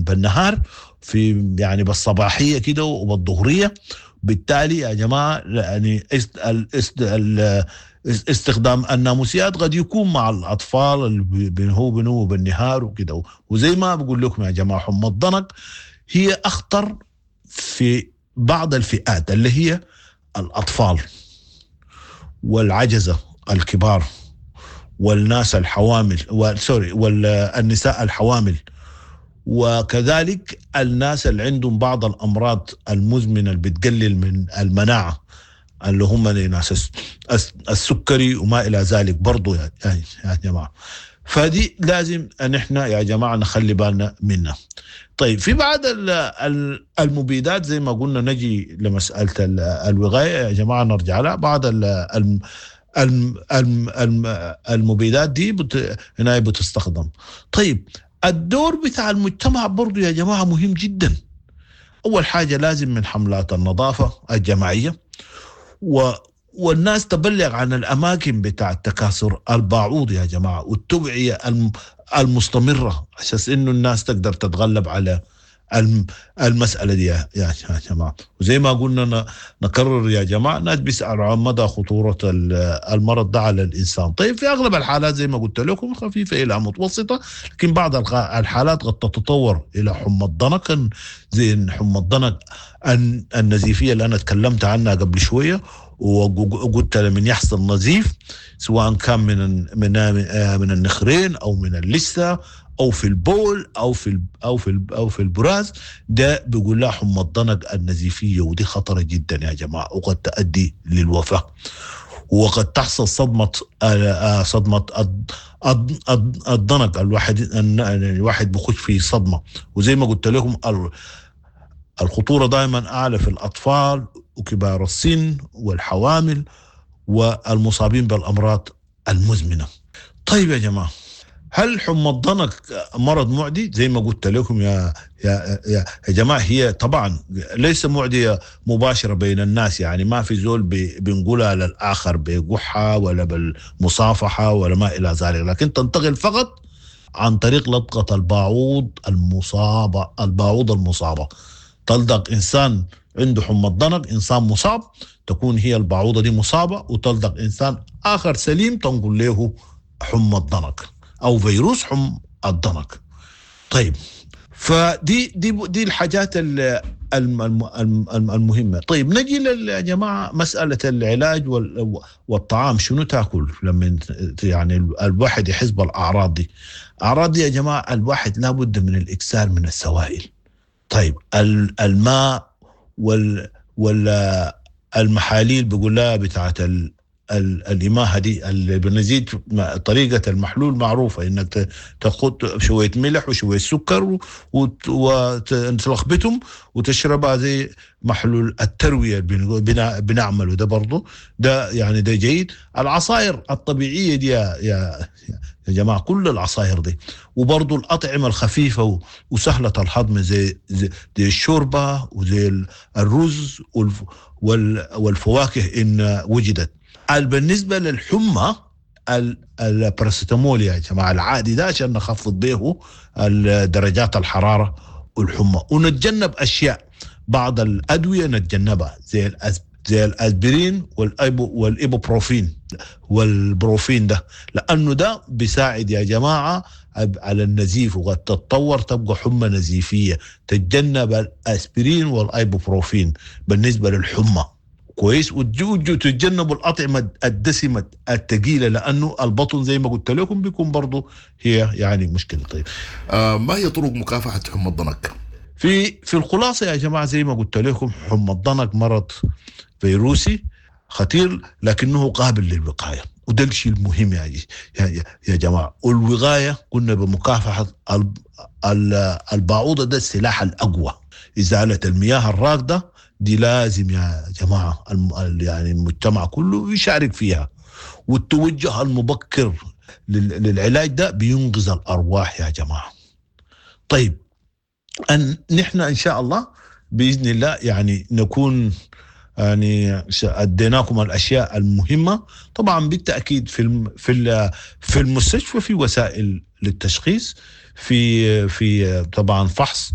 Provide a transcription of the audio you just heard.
بالنهار في يعني بالصباحيه كده وبالظهريه بالتالي يا جماعه يعني است است استخدام الناموسيات قد يكون مع الاطفال اللي بينهو بينهو بالنهار وكده وزي ما بقول لكم يا جماعه حمى الضنك هي اخطر في بعض الفئات اللي هي الاطفال والعجزه الكبار والناس الحوامل سوري والنساء الحوامل وكذلك الناس اللي عندهم بعض الامراض المزمنه اللي بتقلل من المناعه اللي هم ناس السكري وما الى ذلك برضه يا, يا جماعه فدي لازم ان احنا يا جماعه نخلي بالنا منها طيب في بعض المبيدات زي ما قلنا نجي لمساله الوقايه يا جماعه نرجع لها بعض المبيدات دي بت... هنا بتستخدم طيب الدور بتاع المجتمع برضو يا جماعة مهم جدا أول حاجة لازم من حملات النظافة الجماعية و والناس تبلغ عن الأماكن بتاع تكاثر الباعوض يا جماعة والتوعية المستمرة عشان إنه الناس تقدر تتغلب على المساله دي يا يا جماعه وزي ما قلنا نكرر يا جماعه الناس بيسالوا عن مدى خطوره المرض ده على الانسان طيب في اغلب الحالات زي ما قلت لكم خفيفه الى متوسطه لكن بعض الحالات قد تتطور الى حمى الضنك زي حمى الضنك النزيفيه اللي انا تكلمت عنها قبل شويه وقلت من يحصل نزيف سواء كان من من من النخرين او من اللثه او في البول او في او في او في البراز ده بيقول لها حمى الضنك النزيفيه ودي خطره جدا يا جماعه وقد تؤدي للوفاه وقد تحصل صدمه صدمه الضنك الواحد الواحد بخش في صدمه وزي ما قلت لكم الخطوره دائما اعلى في الاطفال وكبار السن والحوامل والمصابين بالامراض المزمنه طيب يا جماعه هل حمى الضنك مرض معدي زي ما قلت لكم يا يا يا, يا جماعه هي طبعا ليس معديه مباشره بين الناس يعني ما في زول بنقولها للاخر بقحه ولا بالمصافحه ولا ما الى ذلك لكن تنتقل فقط عن طريق لطقه الباعوض المصابه الباعوض المصابه تلدق انسان عنده حمى الضنك انسان مصاب تكون هي البعوضه دي مصابه وتلدق انسان اخر سليم تنقل له حمى الضنك او فيروس حمى الضنك طيب فدي دي دي الحاجات المهمه طيب نجي يا جماعه مساله العلاج والطعام شنو تاكل لما يعني الواحد يحس بالاعراض دي الاعراض دي يا جماعه الواحد لابد من الاكثار من السوائل طيب الماء وال وال المحاليل بيقول لها بتاعت الإماهة دي اللي بنزيد طريقة المحلول معروفة إنك تاخد شوية ملح وشوية سكر وتلخبطهم وتشربها زي محلول التروية اللي بنعمله ده برضه ده يعني ده جيد العصائر الطبيعية دي يا, يا, يا جماعة كل العصائر دي وبرضه الأطعمة الخفيفة وسهلة الهضم زي, زي, زي الشوربة وزي الرز والفواكه إن وجدت بالنسبه للحمى الباراسيتامول يا جماعه العادي ده عشان نخفض به درجات الحراره والحمى ونتجنب اشياء بعض الادويه نتجنبها زي زي الاسبرين والايبو والايبوبروفين والبروفين ده لانه ده بيساعد يا جماعه على النزيف وقد تتطور تبقى حمى نزيفيه تتجنب الاسبرين والايبوبروفين بالنسبه للحمى كويس وتجوا تتجنبوا الاطعمه الدسمه الثقيله لانه البطن زي ما قلت لكم بيكون برضه هي يعني مشكله طيب آه ما هي طرق مكافحه حمى الضنك؟ في في الخلاصه يا جماعه زي ما قلت لكم حمى الضنك مرض فيروسي خطير لكنه قابل للوقايه وده الشيء المهم يا, يا, يا جماعه والوقايه قلنا بمكافحه البعوضه ده السلاح الاقوى ازاله المياه الراكده دي لازم يا جماعه يعني المجتمع كله يشارك فيها والتوجه المبكر للعلاج ده بينقذ الارواح يا جماعه. طيب ان نحن ان شاء الله باذن الله يعني نكون يعني اديناكم الاشياء المهمه طبعا بالتاكيد في في في المستشفى في وسائل للتشخيص في في طبعا فحص